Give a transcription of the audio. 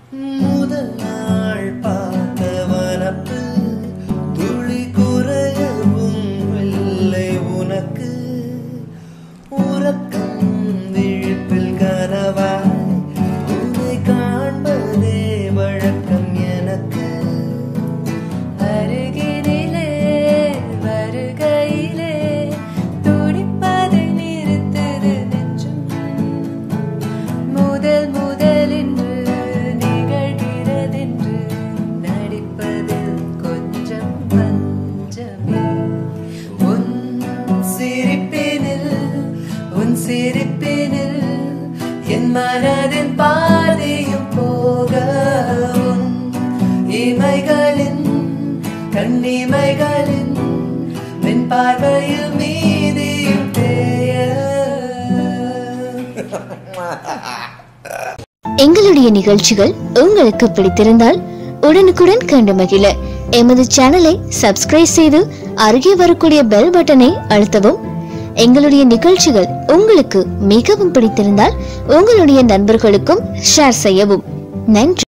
முதல் நாள் பார்த்த வனப்பு துளி குறையவும் இல்லை உனக்கு உறக்கம் விழிப்பில் கனவாய் உன்னை காண்பதே வழக்கம் எனக்கு அருகினிலே வருகையிலே துடிப்பதை நிறுத்தது நெஞ்சம் முதல் முதலென்று நிகழ்கிறதென்று நடிப்பதில் கொஞ்சம் பஞ்சமே உன் சிரிப்பினில் உன் சிரிப்பினில் என் மனதின் பாதியும் போக உன் இமைகளின் கண்ணிமைகளின் மின் பார்வையில் மீதியும் தேய எங்களுடைய நிகழ்ச்சிகள் உங்களுக்கு பிடித்திருந்தால் உடனுக்குடன் கண்டு மகிழ எமது சேனலை சப்ஸ்கிரைப் செய்து அருகே வரக்கூடிய பெல் பட்டனை அழுத்தவும் எங்களுடைய நிகழ்ச்சிகள் உங்களுக்கு மிகவும் பிடித்திருந்தால் உங்களுடைய நண்பர்களுக்கும் ஷேர் செய்யவும் நன்றி